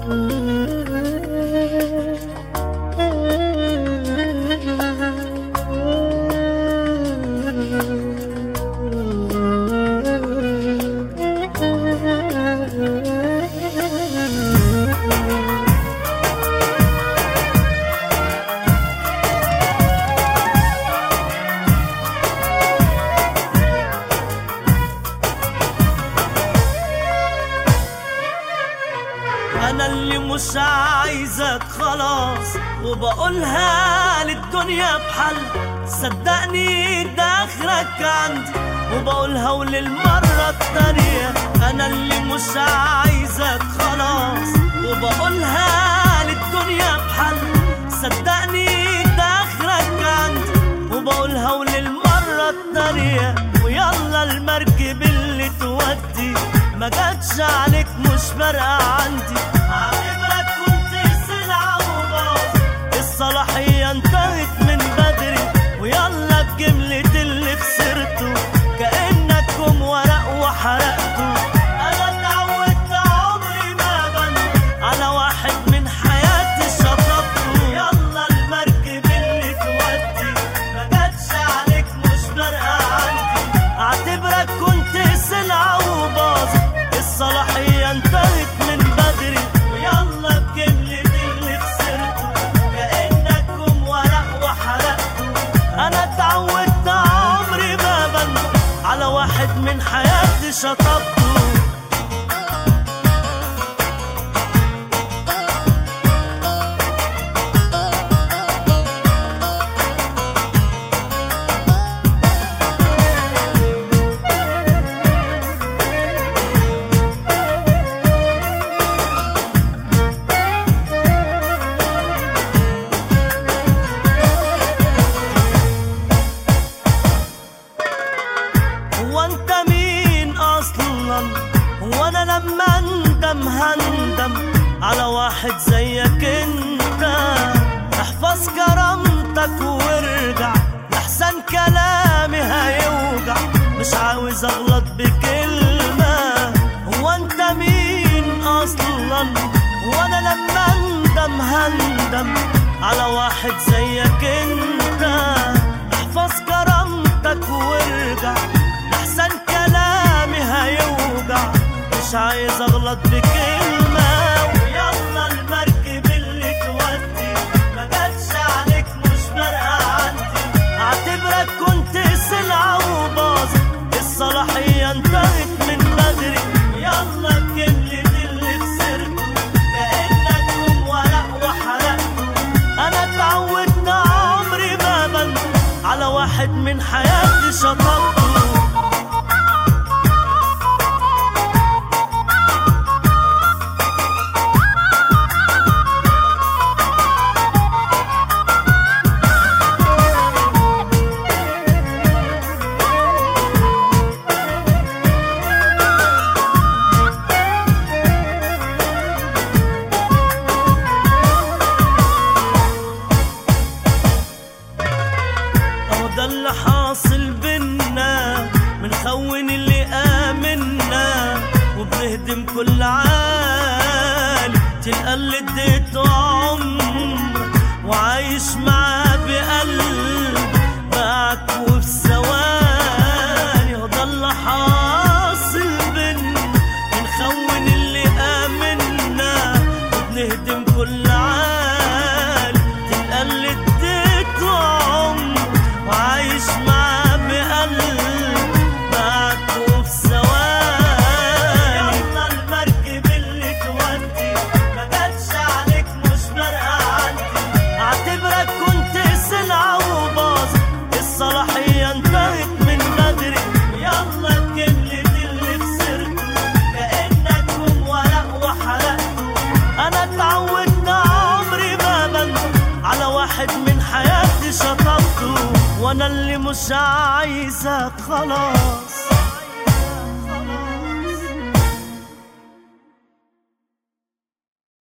انا اللي مش عايزك خلاص وبقولها للدنيا بحل صدقني ده اخرك عندي وبقولها وللمرة التانية انا اللي مش عايزك خلاص وبقولها للدنيا بحل صدقني ده اخرك عندي وبقولها وللمرة التانية ويلا المركب اللي تودي ما جاتش عليك مش فارقة عندي عاملك كنت سلعة وباظ الصلاحية انتهت من بدري ويلا بجملة اللي خسرته كأنك كم ورق وحرقته أنا اتعودت عمري ما بن على واحد من حياتي شطبته يلا المركب اللي تودي ما جاتش عليك مش فارقة عندي اعتبرك كنت سلعة وباظ الصلاحية انتهت من بدري ويلا بجملة اللي خسرته كأنك كم ورق وحرقته أنا اتعودت عمري ما بن على واحد من حياتي شطبته هو انت مين اصلا هو انا لما اندم هندم على واحد زيك انت احفظ كرامتك وارجع لحسن كلامي هيوجع مش عاوز اغلط بكلمة هو انت مين اصلا هو انا لما اندم هندم على واحد زيك انت احفظ كرامتك وارجع لحسن كلامي هيوجع مش عايز اغلط بكلمة ويلا المركب اللي تودي ما جاتش عليك مش فارقة عندي اعتبرك كنت سلعة وباظ الصلاحية انتهت من بدري يلا بجملة اللي خسرته كأنك كم ورق وحرقته انا اتعودت عمري ما بن على واحد من حياتي شطبته اهو ده اللي حاصل بينا بنخون اللي آمنا وبنهدم كل عالي تلقى اللي اديته عمر وعايش معاه بقلب معاك وفي ثواني اهو ده اللي حاصل بينا بنخون اللي آمنا وبنهدم كل عالي تلقى اللي اديته عمر وعايش معاه بقلب معاك وفي ثواني يلا المركب اللي تودي ما جاتش عليك مش فارقة عندي اعتبرك كنت سلعة وباظ الصلاحية انتهت من بدري يلا بجملة اللي خسرته كأنك كم ورق وحرقته انا اتعودت عمري ما بن على واحد من حياتي شطبته وانا اللي مش عايزك خلاص